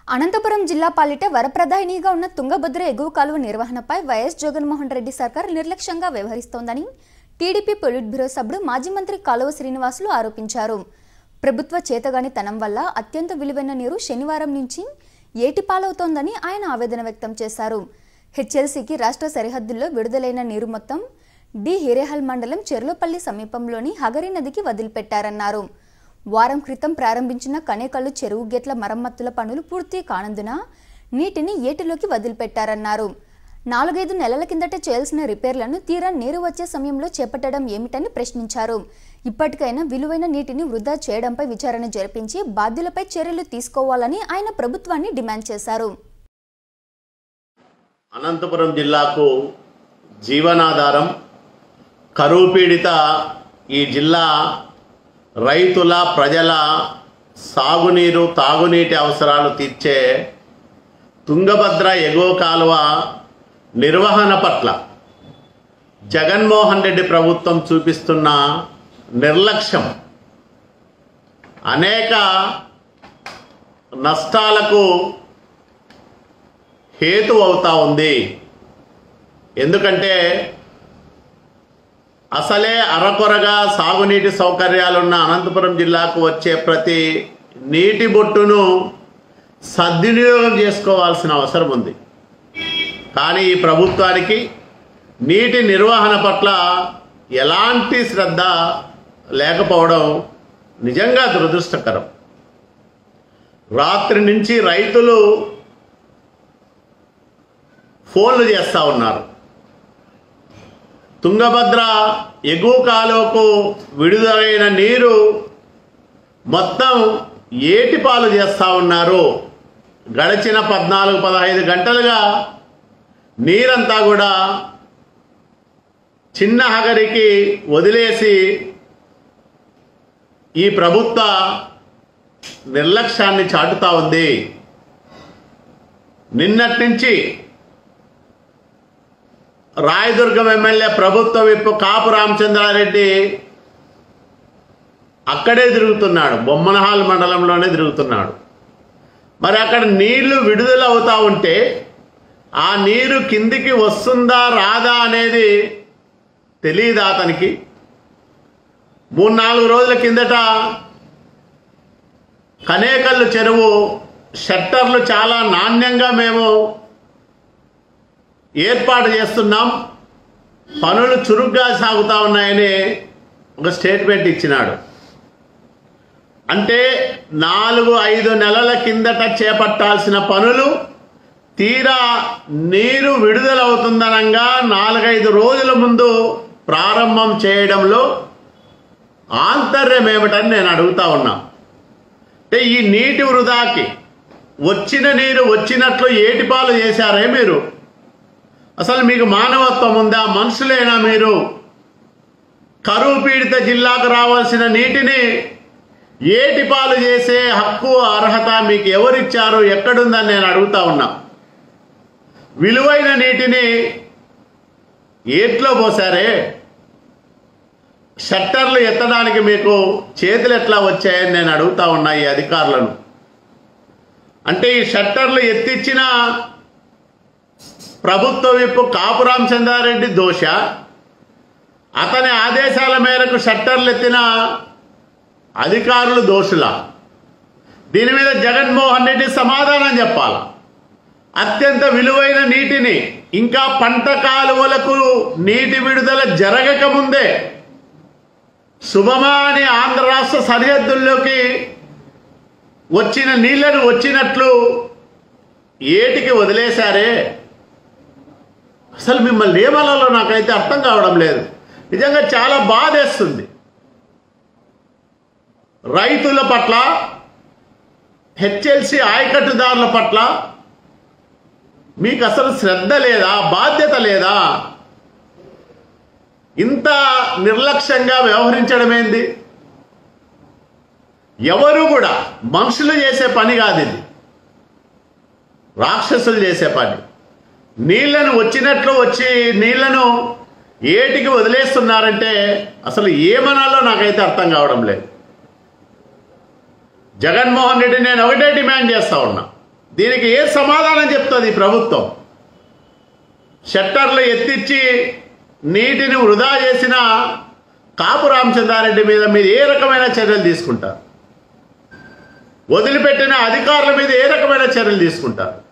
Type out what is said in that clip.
అనంతపురం జిల్లా పాలిట వరప్రదాయినిగా ఉన్న తుంగభద్ర ఎగువ కాలువ నిర్వహణపై వైఎస్ జగన్మోహన్ రెడ్డి సర్కార్ నిర్లక్ష్యంగా వ్యవహరిస్తోందని టీడీపీ పొలిట్ బ్యూరో సభ్యుడు మాజీ మంత్రి కాలువ శ్రీనివాసులు ఆరోపించారు ప్రభుత్వ చేతగానితనం వల్ల అత్యంత విలువైన నీరు శనివారం నుంచి ఏటిపాలవుతోందని ఆయన ఆవేదన వ్యక్తం చేశారు హెచ్ఎల్సీకి రాష్ట్ర సరిహద్దుల్లో విడుదలైన నీరు మొత్తం డి హిరేహల్ మండలం చెర్లోపల్లి సమీపంలోని హగరి నదికి వదిలిపెట్టారన్నారు వారం క్రితం ప్రారంభించిన కనేకల్లు చెరువు గేట్ల మరమ్మతుల పనులు పూర్తి కానందున నీటిని ఏటిలోకి వదిలిపెట్టారన్నారు నాలుగైదు నెలల కిందట చేయాల్సిన రిపేర్లను తీరా నీరు వచ్చే సమయంలో చేపట్టడం ఏమిటని ప్రశ్నించారు ఇప్పటికైనా విలువైన నీటిని వృధా చేయడంపై విచారణ జరిపించి బాధ్యులపై చర్యలు తీసుకోవాలని ఆయన ప్రభుత్వాన్ని డిమాండ్ చేశారు అనంతపురం జిల్లాకు జీవనాధారం కరువు పీడిత ఈ జిల్లా రైతుల ప్రజల సాగునీరు తాగునీటి అవసరాలు తీర్చే తుంగభద్ర ఎగువ కాలువ నిర్వహణ పట్ల జగన్మోహన్ రెడ్డి ప్రభుత్వం చూపిస్తున్న నిర్లక్ష్యం అనేక నష్టాలకు హేతు అవుతా ఉంది ఎందుకంటే అసలే అరకొరగా సాగునీటి సౌకర్యాలున్న అనంతపురం జిల్లాకు వచ్చే ప్రతి నీటి బొట్టును సద్వినియోగం చేసుకోవాల్సిన అవసరం ఉంది కానీ ఈ ప్రభుత్వానికి నీటి నిర్వహణ పట్ల ఎలాంటి శ్రద్ధ లేకపోవడం నిజంగా దురదృష్టకరం రాత్రి నుంచి రైతులు ఫోన్లు చేస్తూ ఉన్నారు తుంగభద్ర ఎగువ కాలువకు విడుదలైన నీరు మొత్తం ఏటిపాలు చేస్తూ ఉన్నారు గడిచిన పద్నాలుగు పదహైదు గంటలుగా నీరంతా కూడా చిన్న హగరికి వదిలేసి ఈ ప్రభుత్వ నిర్లక్ష్యాన్ని చాటుతా ఉంది నిన్నటి నుంచి రాయదుర్గం ఎమ్మెల్యే ప్రభుత్వ విప్ కాపు రామచంద్రారెడ్డి అక్కడే తిరుగుతున్నాడు బొమ్మనహాల్ మండలంలోనే తిరుగుతున్నాడు మరి అక్కడ నీళ్లు విడుదల అవుతా ఉంటే ఆ నీరు కిందికి వస్తుందా రాదా అనేది తెలియదా అతనికి మూడు నాలుగు రోజుల కిందట కనేకల్లు చెరువు షట్టర్లు చాలా నాణ్యంగా మేము ఏర్పాటు చేస్తున్నాం పనులు చురుగ్గా సాగుతా ఉన్నాయని ఒక స్టేట్మెంట్ ఇచ్చినాడు అంటే నాలుగు ఐదు నెలల కిందట చేపట్టాల్సిన పనులు తీరా నీరు విడుదలవుతుందనంగా నాలుగైదు రోజుల ముందు ప్రారంభం చేయడంలో ఆంతర్యం ఏమిటని నేను అడుగుతా ఉన్నా అంటే ఈ నీటి వృధాకి వచ్చిన నీరు వచ్చినట్లు ఏటిపాలు చేశారే మీరు అసలు మీకు మానవత్వం ఉందా మనుషులేనా మీరు కరువు పీడిత జిల్లాకు రావాల్సిన నీటిని ఏటిపాలు చేసే హక్కు అర్హత మీకు ఎవరిచ్చారు ఎక్కడుందని నేను అడుగుతా ఉన్నా విలువైన నీటిని ఏట్లో పోసారే షట్టర్లు ఎత్తడానికి మీకు చేతులు ఎట్లా వచ్చాయని నేను అడుగుతా ఉన్నా ఈ అధికారులను అంటే ఈ షట్టర్లు ఎత్తిచ్చిన ప్రభుత్వ విప్పు కాపు రామచంద్రారెడ్డి దోష అతని ఆదేశాల మేరకు షట్టర్లు ఎత్తిన అధికారులు దోషుల దీని మీద జగన్మోహన్ రెడ్డి సమాధానం చెప్పాలి అత్యంత విలువైన నీటిని ఇంకా పంట కాలువలకు నీటి విడుదల జరగక ముందే శుభమా అని ఆంధ్ర రాష్ట్ర సరిహద్దుల్లోకి వచ్చిన నీళ్లను వచ్చినట్లు ఏటికి వదిలేశారే అసలు మిమ్మల్ని ఏమలలో నాకైతే అర్థం కావడం లేదు నిజంగా చాలా బాధేస్తుంది రైతుల పట్ల హెచ్ఎల్సి ఆయకట్టుదారుల పట్ల మీకు అసలు శ్రద్ధ లేదా బాధ్యత లేదా ఇంత నిర్లక్ష్యంగా వ్యవహరించడం ఏంది ఎవరు కూడా మనుషులు చేసే పని కాదు ఇది రాక్షసులు చేసే పని నీళ్లను వచ్చినట్లు వచ్చి నీళ్లను ఏటికి వదిలేస్తున్నారంటే అసలు ఏమనాలో నాకైతే అర్థం కావడం లేదు జగన్మోహన్ రెడ్డి నేను ఒకటే డిమాండ్ చేస్తా ఉన్నా దీనికి ఏ సమాధానం చెప్తుంది ఈ ప్రభుత్వం షట్టర్లు ఎత్తిచ్చి నీటిని వృధా చేసిన కాపు రామచంద్రారెడ్డి మీద మీరు ఏ రకమైన చర్యలు తీసుకుంటారు వదిలిపెట్టిన అధికారుల మీద ఏ రకమైన చర్యలు తీసుకుంటారు